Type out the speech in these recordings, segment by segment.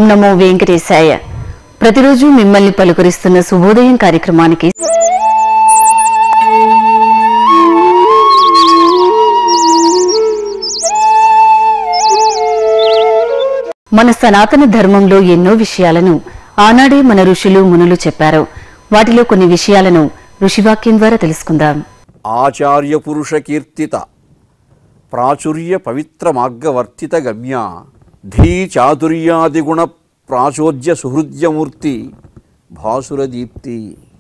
నమో వెంకటేశాయ ప్రతిరోజు మిమ్మల్ని పలుకరిస్తున్న శుభోదయం కార్యక్రమానికి మన సనాతన ధర్మంలో ఎన్నో విషయాలను ఆనాడే మన ఋషులు మునులు చెప్పారు వాటిలో కొన్ని విషయాలను ఋషివాక్యం ద్వారా తెలుసుకుందాం ఆచార్య పురుష కీర్తిత ప్రాచుర్య పవిత్ర మార్గవర్తిత గమ్య ధీ చాతుర్యాదిగుణ ప్రాచోద్య సుహృద్యమూర్తి భాసుర దీప్తి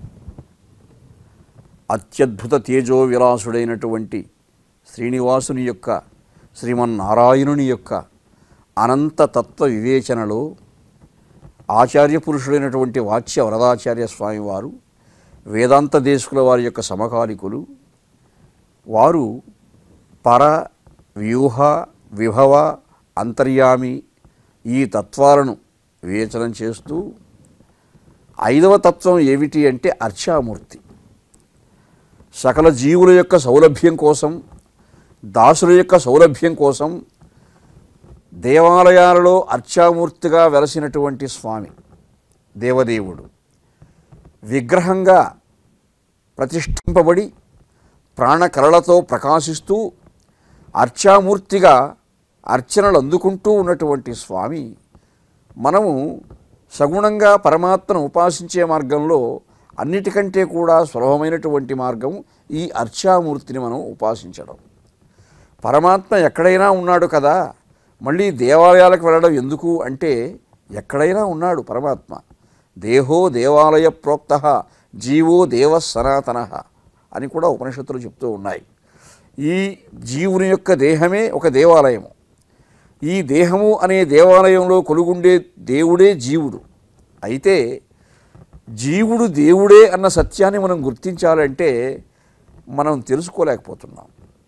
అత్యద్భుత తేజో విలాసుడైనటువంటి శ్రీనివాసుని యొక్క శ్రీమన్నారాయణుని యొక్క అనంత తత్వ వివేచనలో ఆచార్య పురుషుడైనటువంటి వాచ్య వరదాచార్య స్వామి వారు వేదాంత దేశకుల వారి యొక్క సమకాలికులు వారు పర వ్యూహ విభవ అంతర్యామి ఈ తత్వాలను వివేచనం చేస్తూ ఐదవ తత్వం ఏమిటి అంటే అర్చామూర్తి సకల జీవుల యొక్క సౌలభ్యం కోసం దాసుల యొక్క సౌలభ్యం కోసం దేవాలయాలలో అర్చామూర్తిగా వెలసినటువంటి స్వామి దేవదేవుడు విగ్రహంగా ప్రతిష్ఠింపబడి ప్రాణకరలతో ప్రకాశిస్తూ అర్చామూర్తిగా అర్చనలు అందుకుంటూ ఉన్నటువంటి స్వామి మనము సగుణంగా పరమాత్మను ఉపాసించే మార్గంలో అన్నిటికంటే కూడా సులభమైనటువంటి మార్గం ఈ అర్చామూర్తిని మనం ఉపాసించడం పరమాత్మ ఎక్కడైనా ఉన్నాడు కదా మళ్ళీ దేవాలయాలకు వెళ్ళడం ఎందుకు అంటే ఎక్కడైనా ఉన్నాడు పరమాత్మ దేహో దేవాలయ ప్రోక్త జీవో దేవ సనాతన అని కూడా ఉపనిషత్తులు చెప్తూ ఉన్నాయి ఈ జీవుని యొక్క దేహమే ఒక దేవాలయము ఈ దేహము అనే దేవాలయంలో కొలుగుండే దేవుడే జీవుడు అయితే జీవుడు దేవుడే అన్న సత్యాన్ని మనం గుర్తించాలంటే మనం తెలుసుకోలేకపోతున్నాం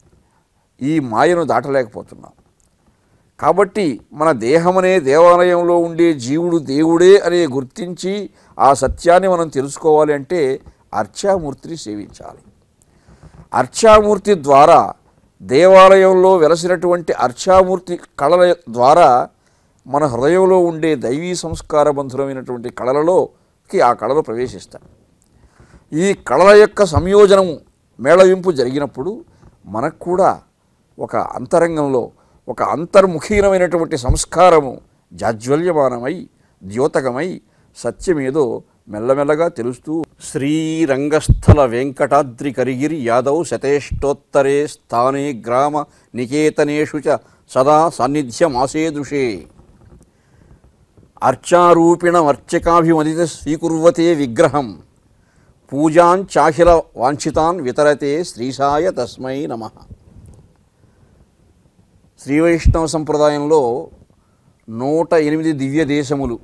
ఈ మాయను దాటలేకపోతున్నాం కాబట్టి మన దేహమనే దేవాలయంలో ఉండే జీవుడు దేవుడే అనే గుర్తించి ఆ సత్యాన్ని మనం తెలుసుకోవాలి అంటే అర్చామూర్తిని సేవించాలి అర్చామూర్తి ద్వారా దేవాలయంలో వెలసినటువంటి అర్చామూర్తి కళల ద్వారా మన హృదయంలో ఉండే దైవీ సంస్కార బంధురమైనటువంటి కళలలోకి ఆ కళలు ప్రవేశిస్తాయి ఈ కళల యొక్క సంయోజనము మేళవింపు జరిగినప్పుడు మనకు కూడా ఒక అంతరంగంలో ఒక అంతర్ముఖీనమైనటువంటి సంస్కారము జాజ్వల్యమానమై ద్యోతకమై సత్యమేదో మెల్లమెల్లగా తెలుస్తూ శ్రీరంగస్థల వెంకటాద్రి కరిగిరి యాదవ్ శతేష్టోత్తరే స్థానే గ్రామ నికేతనేషు చ సదా సాన్నిధ్యమాసేదృషే అర్చారూపిణమర్చకాభిమదిత స్వీకుర్వతే విగ్రహం పూజాంచాఖిల వాంఛితాన్ వితరతే శ్రీసాయ తస్మై నమ శ్రీ వైష్ణవ సంప్రదాయంలో నూట ఎనిమిది దివ్య దేశములు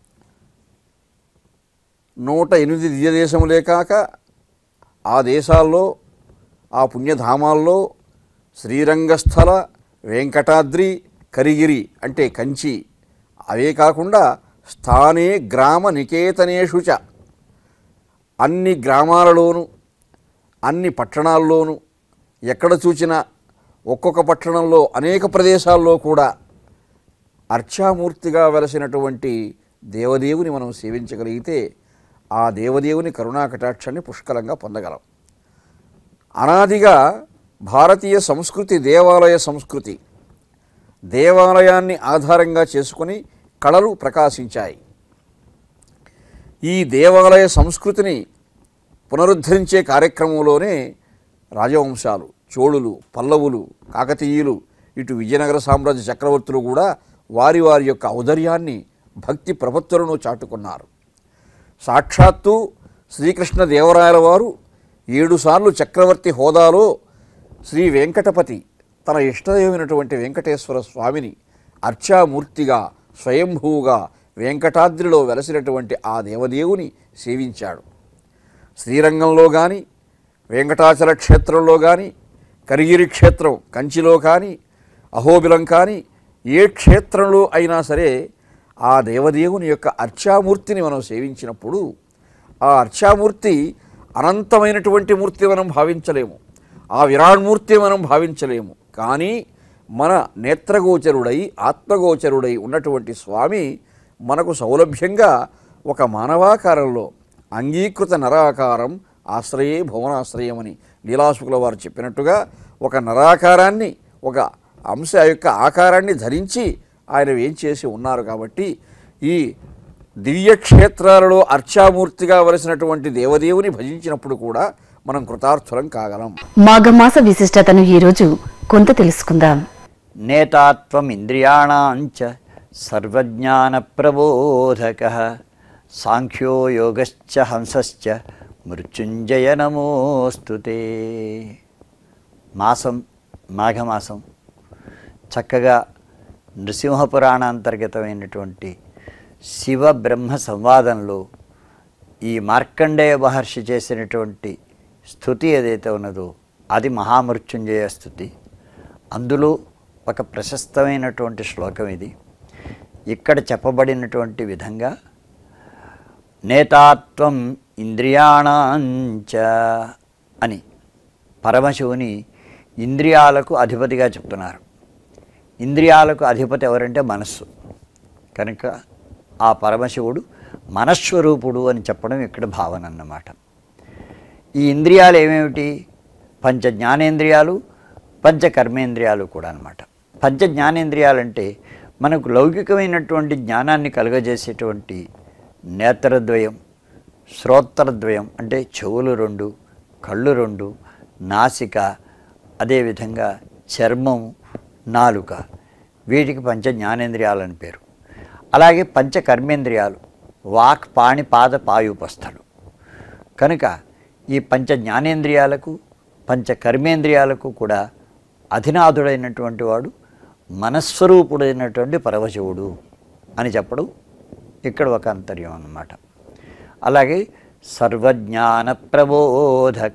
నూట ఎనిమిది దివ్య దేశములే కాక ఆ దేశాల్లో ఆ పుణ్యధామాల్లో శ్రీరంగస్థల వెంకటాద్రి కరిగిరి అంటే కంచి అవే కాకుండా స్థానే గ్రామ నికేతనేషు చ అన్ని గ్రామాలలోనూ అన్ని పట్టణాల్లోనూ ఎక్కడ చూచినా ఒక్కొక్క పట్టణంలో అనేక ప్రదేశాల్లో కూడా అర్చామూర్తిగా వెలసినటువంటి దేవదేవుని మనం సేవించగలిగితే ఆ దేవదేవుని కరుణా కటాక్షాన్ని పుష్కలంగా పొందగలం అనాదిగా భారతీయ సంస్కృతి దేవాలయ సంస్కృతి దేవాలయాన్ని ఆధారంగా చేసుకుని కళలు ప్రకాశించాయి ఈ దేవాలయ సంస్కృతిని పునరుద్ధరించే కార్యక్రమంలోనే రాజవంశాలు చోళులు పల్లవులు కాకతీయులు ఇటు విజయనగర సామ్రాజ్య చక్రవర్తులు కూడా వారి వారి యొక్క ఔదర్యాన్ని భక్తి ప్రపత్తులను చాటుకున్నారు సాక్షాత్తు శ్రీకృష్ణ దేవరాయల వారు ఏడుసార్లు చక్రవర్తి హోదాలో శ్రీ వెంకటపతి తన ఇష్టదైవమైనటువంటి వెంకటేశ్వర స్వామిని అర్చామూర్తిగా స్వయంభూగా వెంకటాద్రిలో వెలసినటువంటి ఆ దేవదేవుని సేవించాడు శ్రీరంగంలో కానీ వెంకటాచల క్షేత్రంలో కానీ కరిగిరి క్షేత్రం కంచిలో కానీ అహోబిలం కానీ ఏ క్షేత్రంలో అయినా సరే ఆ దేవదేవుని యొక్క అర్చామూర్తిని మనం సేవించినప్పుడు ఆ అర్చామూర్తి అనంతమైనటువంటి మూర్తి మనం భావించలేము ఆ విరాణ్మూర్తి మనం భావించలేము కానీ మన నేత్రగోచరుడై ఆత్మగోచరుడై ఉన్నటువంటి స్వామి మనకు సౌలభ్యంగా ఒక మానవాకారంలో అంగీకృత నరాకారం ఆశ్రయే భువనాశ్రయమని లీలాశుకుల వారు చెప్పినట్టుగా ఒక నరాకారాన్ని ఒక అంశ యొక్క ఆకారాన్ని ధరించి ఆయన ఏం చేసి ఉన్నారు కాబట్టి ఈ దివ్యక్షేత్రాలలో అర్చామూర్తిగా వలసినటువంటి దేవదేవుని భజించినప్పుడు కూడా మనం కృతార్థులం కాగలం మాఘమాస విశిష్టతను ఈరోజు కొంత తెలుసుకుందాం నేతాత్వమింద్రియాణాంచ సర్వజ్ఞానప్రబోధక సాంఖ్యో యోగశ్చ హంసశ్చ మృత్యుంజయ నమోస్తుతే మాసం మాఘమాసం చక్కగా నృసింహపురాణాంతర్గతమైనటువంటి శివ బ్రహ్మ సంవాదంలో ఈ మార్కండేయ మహర్షి చేసినటువంటి స్థుతి ఏదైతే ఉన్నదో అది మహామృత్యుంజయ స్థుతి అందులో ఒక ప్రశస్తమైనటువంటి శ్లోకం ఇది ఇక్కడ చెప్పబడినటువంటి విధంగా నేతాత్వం ఇంద్రియాణాంచ అని పరమశివుని ఇంద్రియాలకు అధిపతిగా చెప్తున్నారు ఇంద్రియాలకు అధిపతి ఎవరంటే మనస్సు కనుక ఆ పరమశివుడు మనస్వరూపుడు అని చెప్పడం ఇక్కడ భావన అన్నమాట ఈ ఇంద్రియాలు ఏమేమిటి పంచ జ్ఞానేంద్రియాలు పంచ కర్మేంద్రియాలు కూడా అనమాట పంచ జ్ఞానేంద్రియాలంటే మనకు లౌకికమైనటువంటి జ్ఞానాన్ని కలుగజేసేటువంటి నేత్రద్వయం శ్రోత్రద్వయం అంటే చెవులు రెండు కళ్ళు రెండు నాసిక అదేవిధంగా చర్మము నాలుక వీటికి పంచ జ్ఞానేంద్రియాలని పేరు అలాగే పంచ కర్మేంద్రియాలు వాక్ పాణి పాద పాయుపస్థలు కనుక ఈ పంచ జ్ఞానేంద్రియాలకు పంచ కర్మేంద్రియాలకు కూడా అధినాథుడైనటువంటి వాడు మనస్వరూపుడైనటువంటి పరమశివుడు అని చెప్పడం ఇక్కడ ఒక అంతర్యం అన్నమాట అలాగే సర్వజ్ఞాన ప్రబోధక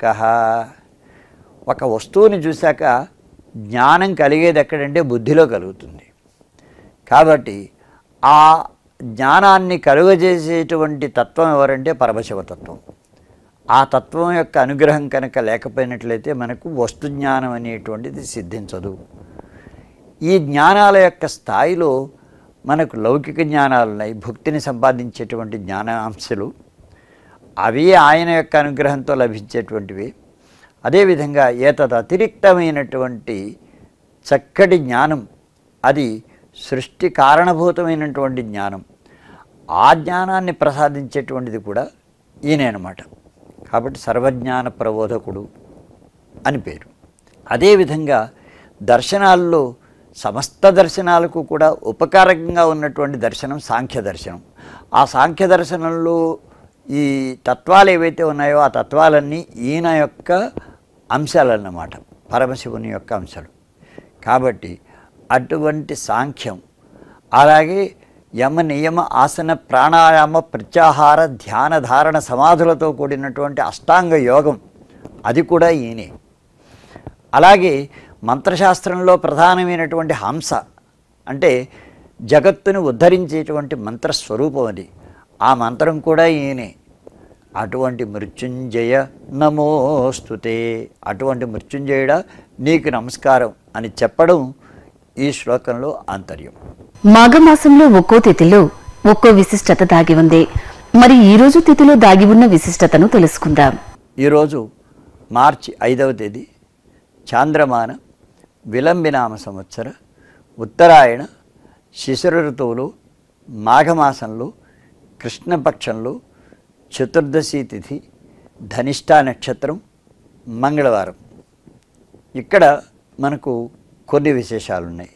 ఒక వస్తువుని చూశాక జ్ఞానం కలిగేది ఎక్కడంటే బుద్ధిలో కలుగుతుంది కాబట్టి ఆ జ్ఞానాన్ని కలుగజేసేటువంటి తత్వం ఎవరంటే పరమశివతత్వం ఆ తత్వం యొక్క అనుగ్రహం కనుక లేకపోయినట్లయితే మనకు వస్తు జ్ఞానం అనేటువంటిది సిద్ధించదు ఈ జ్ఞానాల యొక్క స్థాయిలో మనకు లౌకిక జ్ఞానాలు ఉన్నాయి భక్తిని సంపాదించేటువంటి జ్ఞానాంశాలు అవి ఆయన యొక్క అనుగ్రహంతో లభించేటువంటివి అదేవిధంగా ఏతద్ అతిరిక్తమైనటువంటి చక్కటి జ్ఞానం అది సృష్టి కారణభూతమైనటువంటి జ్ఞానం ఆ జ్ఞానాన్ని ప్రసాదించేటువంటిది కూడా ఈయనే అనమాట కాబట్టి సర్వజ్ఞాన ప్రబోధకుడు అని పేరు అదేవిధంగా దర్శనాల్లో సమస్త దర్శనాలకు కూడా ఉపకారకంగా ఉన్నటువంటి దర్శనం సాంఖ్య దర్శనం ఆ సాంఖ్య దర్శనంలో ఈ తత్వాలు ఏవైతే ఉన్నాయో ఆ తత్వాలన్నీ ఈయన యొక్క అంశాలన్నమాట పరమశివుని యొక్క అంశాలు కాబట్టి అటువంటి సాంఖ్యం అలాగే యమ నియమ ఆసన ప్రాణాయామ ప్రత్యాహార ధ్యాన ధారణ సమాధులతో కూడినటువంటి అష్టాంగ యోగం అది కూడా ఈయనే అలాగే మంత్రశాస్త్రంలో ప్రధానమైనటువంటి హంస అంటే జగత్తును ఉద్ధరించేటువంటి మంత్రస్వరూపం అది ఆ మంత్రం కూడా ఈయనే అటువంటి మృత్యుంజయ నమోస్తుతే అటువంటి మృత్యుంజయుడా నీకు నమస్కారం అని చెప్పడం ఈ శ్లోకంలో ఆంతర్యం మాఘమాసంలో ఒక్కో తిథిలో ఒక్కో విశిష్టత దాగి ఉంది మరి ఈ రోజు తిథిలో దాగి ఉన్న విశిష్టతను తెలుసుకుందాం ఈరోజు మార్చి ఐదవ తేదీ చాంద్రమాన విలంబినామ సంవత్సర ఉత్తరాయణ శిశిర ఋతువులో మాఘమాసంలో కృష్ణపక్షంలో చతుర్దశి తిథి ధనిష్టా నక్షత్రం మంగళవారం ఇక్కడ మనకు కొన్ని విశేషాలు ఉన్నాయి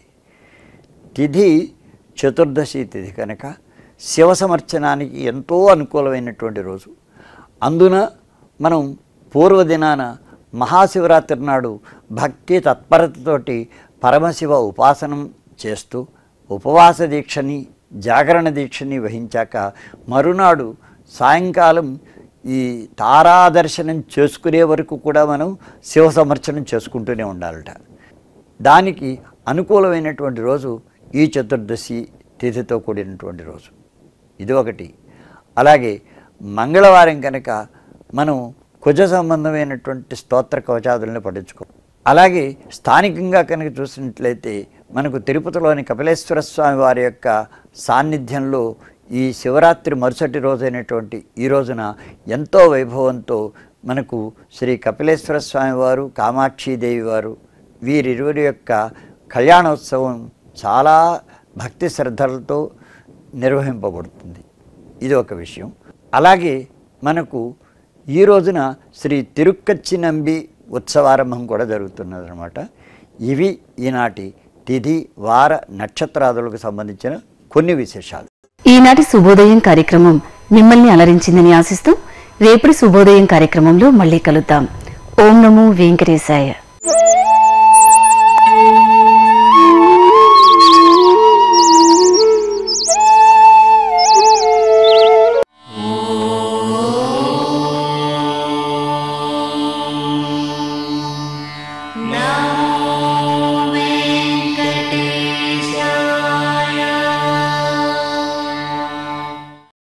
తిథి చతుర్దశి తిథి కనుక శివ సమర్చనానికి ఎంతో అనుకూలమైనటువంటి రోజు అందున మనం పూర్వదినాన మహాశివరాత్రి నాడు భక్తి తత్పరతతోటి పరమశివ ఉపాసనం చేస్తూ ఉపవాస దీక్షని జాగరణ దీక్షని వహించాక మరునాడు సాయంకాలం ఈ తారాదర్శనం చేసుకునే వరకు కూడా మనం శివ సమర్చనం చేసుకుంటూనే ఉండాలట దానికి అనుకూలమైనటువంటి రోజు ఈ చతుర్దశి తిథితో కూడినటువంటి రోజు ఇది ఒకటి అలాగే మంగళవారం కనుక మనం కుజ సంబంధమైనటువంటి స్తోత్ర కవచాదులను పఠించుకో అలాగే స్థానికంగా కనుక చూసినట్లయితే మనకు తిరుపతిలోని కపిలేశ్వర స్వామి వారి యొక్క సాన్నిధ్యంలో ఈ శివరాత్రి మరుసటి రోజైనటువంటి ఈ రోజున ఎంతో వైభవంతో మనకు శ్రీ కపిలేశ్వర స్వామి వారు కామాక్షీదేవి వారు వీరిరువురి యొక్క కళ్యాణోత్సవం చాలా భక్తి శ్రద్ధలతో నిర్వహింపబడుతుంది ఇది ఒక విషయం అలాగే మనకు ఈ రోజున శ్రీ తిరుక్కచ్చి నంబి ఉత్సవారంభం కూడా జరుగుతున్నదన్నమాట ఇవి ఈనాటి తిథి వార నక్షత్రాదులకు సంబంధించిన కొన్ని విశేషాలు ఈనాటి శుభోదయం కార్యక్రమం మిమ్మల్ని అలరించిందని ఆశిస్తూ రేపటి శుభోదయం కార్యక్రమంలో మళ్ళీ కలుద్దాం ఓం నమో వెంకటేశాయ